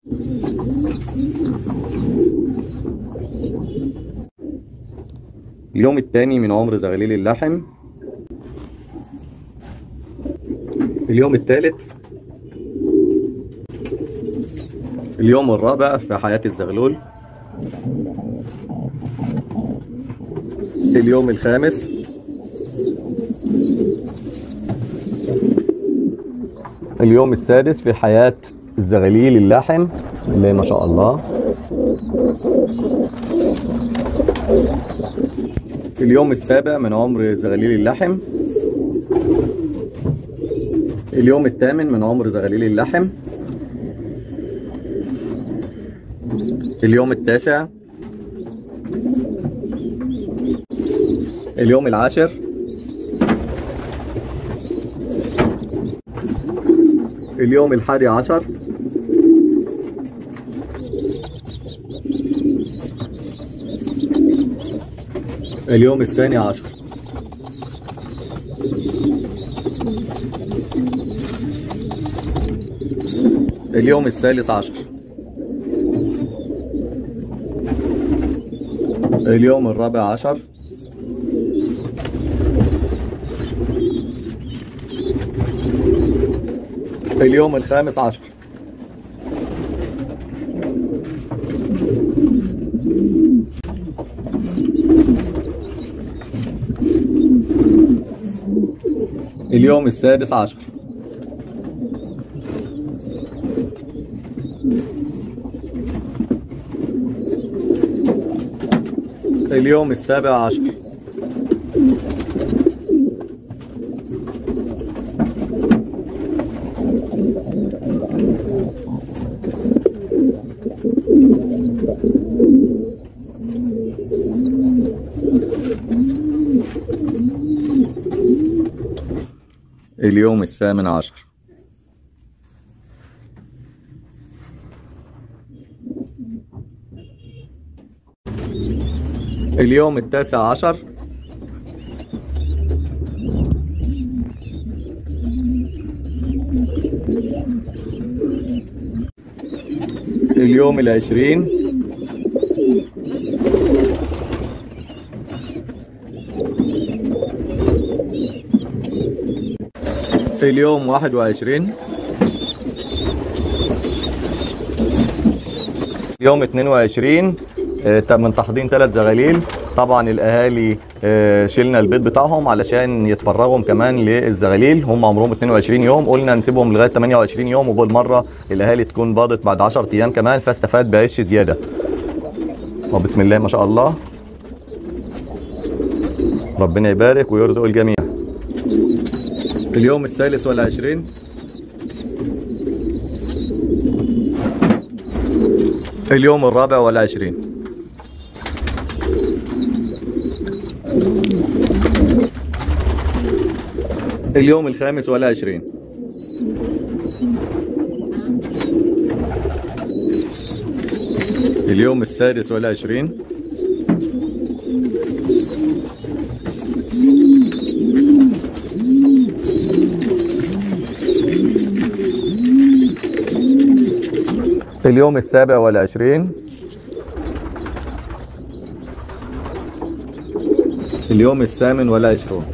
اليوم الثاني من عمر زغليل اللحم اليوم الثالث اليوم الرابع في حياة الزغلول اليوم الخامس اليوم السادس في حياة الزغاليل اللحم بسم الله ما شاء الله اليوم السابع من عمر زغاليل اللحم اليوم الثامن من عمر زغاليل اللحم اليوم التاسع اليوم العاشر اليوم الحادي عشر اليوم الثاني عشر اليوم الثالث عشر اليوم الرابع عشر اليوم الخامس عشر اليوم السادس عشر اليوم السابع عشر اليوم الثامن عشر اليوم التاسع عشر اليوم العشرين اليوم واحد وعشرين يوم 22 آه، تم من تحضين ثلاث زغاليل طبعا الاهالي آه، شلنا البيض بتاعهم علشان يتفرغوا كمان للزغاليل هم عمرهم 22 يوم قلنا نسيبهم لغايه 28 يوم وبالمره الاهالي تكون باضت بعد 10 ايام كمان فاستفاد بعش زياده وبسم الله ما شاء الله ربنا يبارك ويرزق الجميع اليوم الثالث والعشرين اليوم الرابع والعشرين اليوم الخامس والعشرين اليوم السادس والعشرين اليوم السابع والعشرين اليوم الثامن والعشرون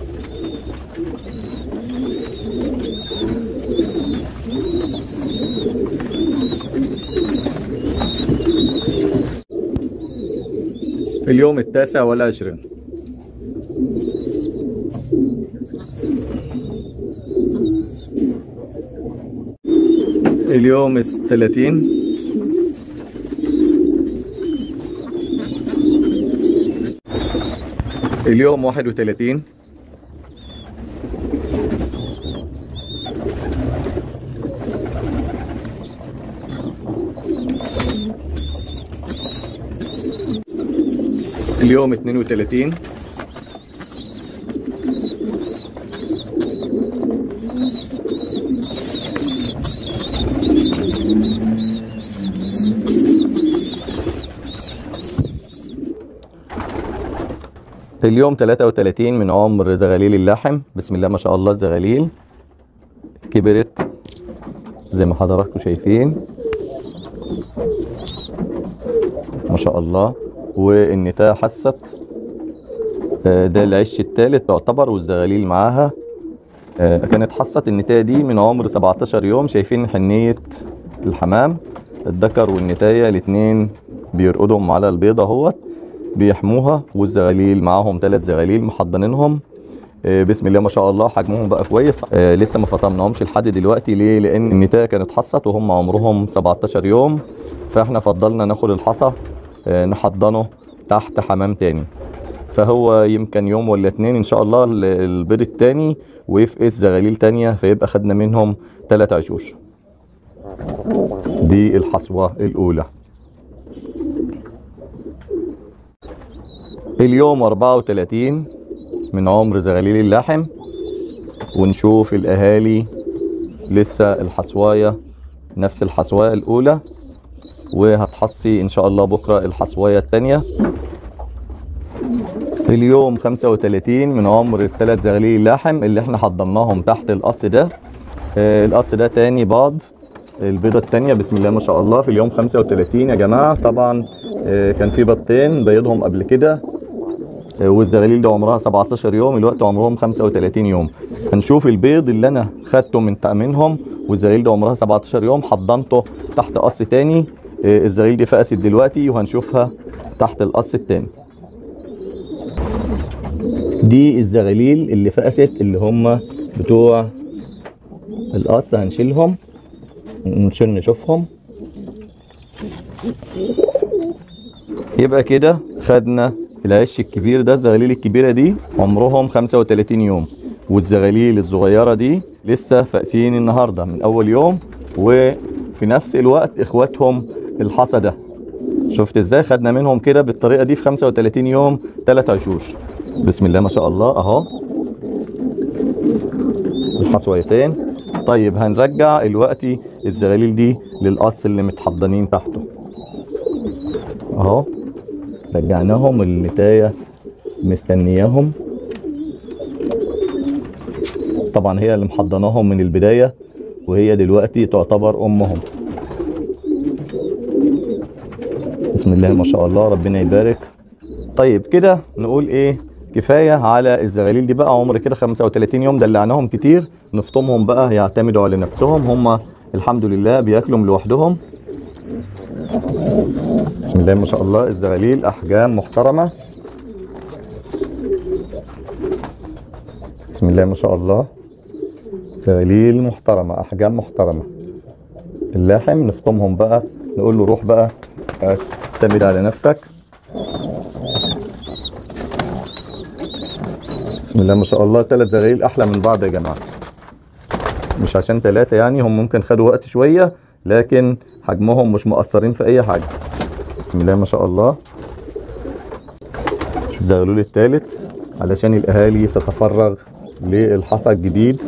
اليوم التاسع والعشرين اليوم الثلاثين اليوم واحد وثلاثين اليوم اثنين وثلاثين اليوم 33 من عمر زغاليل اللحم بسم الله ما شاء الله الزغاليل كبرت زي ما حضراتكم شايفين ما شاء الله والنتاية حست آه، ده العش الثالث تعتبر والزغاليل معاها آه، كانت حصة النتاية دي من عمر 17 يوم شايفين حنية الحمام الذكر والنتاية الاتنين بيرقدهم على البيضة اهوت بيحموها والزغاليل معاهم ثلاث زغاليل محضنينهم آه، بسم الله ما شاء الله حجمهم بقى كويس آه، لسه ما فطمناهمش لحد دلوقتي ليه لان النتاية كانت حصت وهم عمرهم 17 يوم فاحنا فضلنا ناخد الحصى آه، نحضنه تحت حمام تاني فهو يمكن يوم ولا اتنين ان شاء الله ال- البيض التاني ويفقس زغاليل تانية فيبقى خدنا منهم تلات عشوش دي الحصوة الأولى اليوم 34 من عمر زغاليل اللحم ونشوف الأهالي لسه الحصواية نفس الحصواية الأولى وهتحصي إن شاء الله بكرة الحصواية التانية اليوم 35 من عمر الثلاث زغاليل اللحم اللي احنا حضناهم تحت القص ده آه، القص ده تاني بعض البيضة التانية بسم الله ما شاء الله في اليوم 35 يا جماعة طبعا آه، كان في بيضتين بيضهم قبل كده آه، والزغاليل ده عمرها 17 يوم الوقت عمرهم 35 يوم هنشوف البيض اللي انا خدته من تأمينهم والزغاليل ده عمرها 17 يوم حضنته تحت قص تاني آه، الزغاليل دي فقست دلوقتي وهنشوفها تحت القص التاني دي الزغاليل اللي فقست اللي هم بتوع القص هنشيلهم نشيل نشوفهم يبقى كده خدنا العش الكبير ده الزغاليل الكبيرة دي عمرهم 35 يوم والزغاليل الصغيرة دي لسه فاقسين النهاردة من أول يوم وفي نفس الوقت إخواتهم الحصى ده شفت ازاي خدنا منهم كده بالطريقة دي في 35 يوم ثلاث عشوش بسم الله ما شاء الله اهو الحصويتين طيب هنرجع دلوقتي الزغاليل دي للقص اللي متحضنين تحته اهو رجعناهم النتاية مستنياهم طبعا هي اللي محضناهم من البداية وهي دلوقتي تعتبر امهم بسم الله ما شاء الله ربنا يبارك طيب كده نقول ايه كفايه على الزغاليل دي بقى عمر كده 35 يوم دلعناهم كتير نفطمهم بقى يعتمدوا على نفسهم هم الحمد لله بياكلوا لوحدهم بسم الله ما شاء الله الزغاليل احجام محترمه بسم الله ما شاء الله زغاليل محترمه احجام محترمه اللاحم نفطمهم بقى نقول له روح بقى اعتمد على نفسك بسم الله ما شاء الله ثلاث زغاليل احلى من بعض يا جماعه مش عشان ثلاثه يعني هم ممكن خدوا وقت شويه لكن حجمهم مش مقصرين في اي حاجه بسم الله ما شاء الله الزغلول الثالث علشان الاهالي تتفرغ للحصى الجديد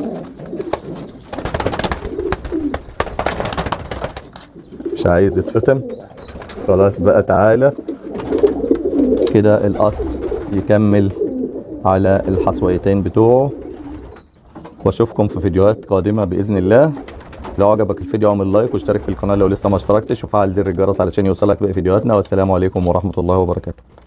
مش عايز يتفتم خلاص بقى تعالى كده القص يكمل على الحصويتين بتوعه واشوفكم في فيديوهات قادمة بإذن الله لو عجبك الفيديو اعمل لايك واشترك في القناة لو لسه ما اشتركتش وفعل زر الجرس علشان يوصلك باقي فيديوهاتنا والسلام عليكم ورحمة الله وبركاته